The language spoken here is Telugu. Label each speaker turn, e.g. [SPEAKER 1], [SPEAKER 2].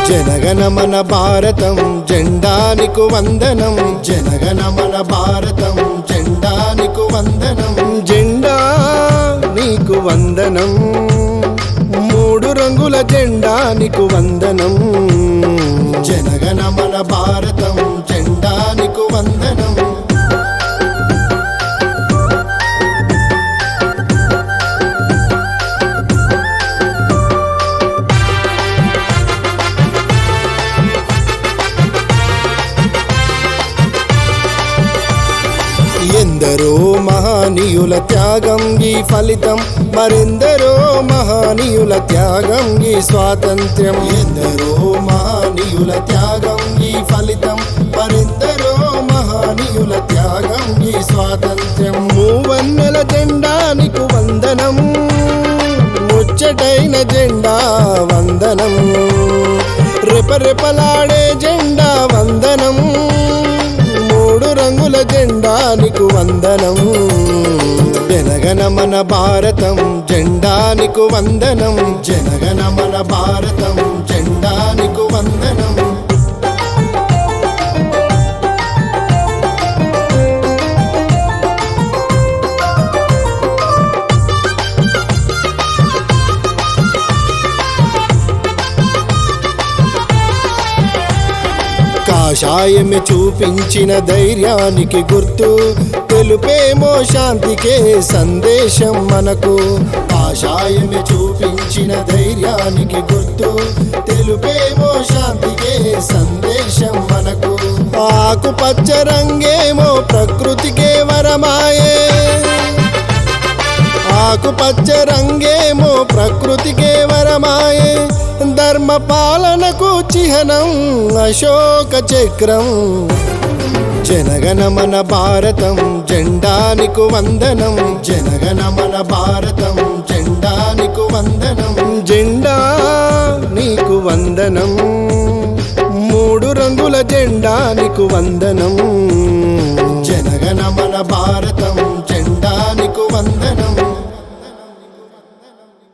[SPEAKER 1] జనగణమన భారతం జెండానికు వందనం జనగణమన భారతం జెండానికు వందనం జెండా నీకు వందనం మూడు రంగుల జెండానికు వందనం జనగణమన భారతం జెండానికు వందనం ఎందరో మహనీయుల త్యాగం ఈ ఫలితం మరెందరో మహనీయుల త్యాగం ఈ స్వాతంత్ర్యం ఎందరో మహనీయుల త్యాగం ఈ ఫలితం మరెందరో మహనీయుల త్యాగం ఈ స్వాతంత్ర్యం మూవన్నెల జెండానికు వందనం ముచ్చటైన జెండా వందనం రెపరెపలాడే జెండా వందనం మూడు రంగుల జెండానికు వందనం జనగణమన భారతం జెండానికు వందనం జనగణమన భారతం జెండానికు వందనం కాషాయమే చూపించిన ధైర్యానికి గుర్తు తెలుపేమో శాంతికే సందేశం మనకు కాషాయమే చూపించిన ధైర్యానికి గుర్తు తెలుపేమో శాంతికే సందేశం మనకు ఆకుపచ్చ రంగేమో ప్రకృతికే వరమాయే ఆకుపచ్చ రంగేమో ప్రకృతికే వరమాయే ధర్మ పాలనకు చిహ్నం అశోక చక్రం జనగణమన భారతం జెండానికు వందనం జనగణమన భారతం జెండానికు వందనం జెండా నీకు వందనం మూడు రంగుల జెండానికు వందనం జనగణమన భారతం